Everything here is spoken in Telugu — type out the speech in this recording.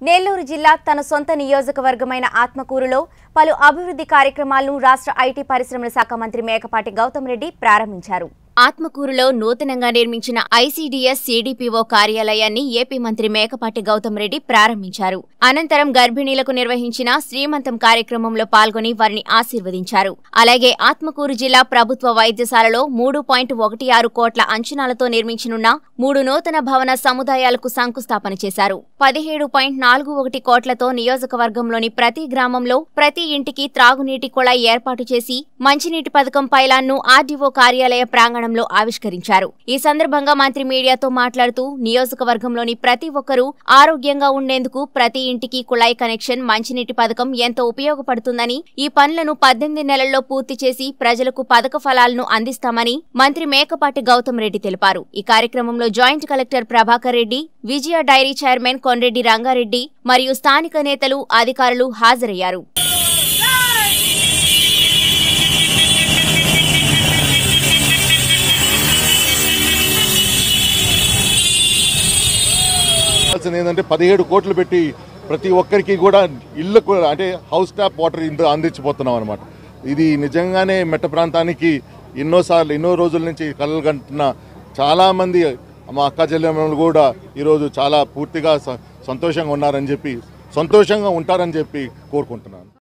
నెల్లూరు జిల్లా తన సొంత నియోజకవర్గమైన ఆత్మకూరులో పలు అభివృద్ధి కార్యక్రమాలను రాష్ట్ర ఐటీ పరిశ్రమల శాఖ మంత్రి మేకపాటి గౌతమ్ రెడ్డి ప్రారంభించారు ఆత్మకూరులో నూతనంగా నిర్మించిన ఐసీడీఎస్ సిడిపిఓ కార్యాలయాన్ని ఏపీ మంత్రి మేకపాటి గౌతమ్ రెడ్డి ప్రారంభించారు అనంతరం గర్భిణీలకు నిర్వహించిన శ్రీమంతం కార్యక్రమంలో పాల్గొని వారిని ఆశీర్వదించారు అలాగే ఆత్మకూరు జిల్లా ప్రభుత్వ వైద్యశాలలో మూడు పాయింట్ ఒకటి ఆరు కోట్ల అంచనాలతో నిర్మించనున్న మూడు నూతన భవన సముదాయాలకు శంకుస్థాపన చేశారు పదిహేడు పాయింట్ నాలుగు ఒకటి కోట్లతో నియోజకవర్గంలోని ప్రతి గ్రామంలో ప్రతి ఇంటికి త్రాగునీటి కుళాయి ఏర్పాటు చేసి మంచినీటి పథకం పైలాన్ను ఆర్డీఓ కార్యాలయ ప్రాంగణంలో ఆవిష్కరించారు ఈ సందర్భంగా మంత్రి మీడియాతో మాట్లాడుతూ నియోజకవర్గంలోని ప్రతి ఒక్కరూ ఆరోగ్యంగా ఉండేందుకు ప్రతి ఇంటికి కుళాయి కనెక్షన్ మంచినీటి పథకం ఎంతో ఉపయోగపడుతుందని ఈ పనులను పద్దెనిమిది నెలల్లో పూర్తి చేసి ప్రజలకు పథక ఫలాలను అందిస్తామని మంత్రి మేకపాటి గౌతమ్ రెడ్డి తెలిపారు ఈ కార్యక్రమంలో joint collector Prabhakar Reddy Vijaya dairy chairman Kondreddy Rangareddy మరియు స్థానిక నేతలు అధికారులు హాజరయ్యారు చేయాల్సింది ఏంటంటే పదిహేడు కోట్లు పెట్టి ప్రతి ఒక్కరికి కూడా ఇళ్ళకు అంటే హౌస్ ట్యాప్ వాటర్ ఇంత అందించిపోతున్నాం అనమాట ఇది నిజంగానే మెట్ట ప్రాంతానికి ఎన్నోసార్లు ఎన్నో రోజుల నుంచి కలలు కంటున్న చాలామంది మా అక్క చెల్లెమ్మలు కూడా ఈరోజు చాలా పూర్తిగా స- సంతోషంగా ఉన్నారని చెప్పి సంతోషంగా ఉంటారని చెప్పి కోరుకుంటున్నాను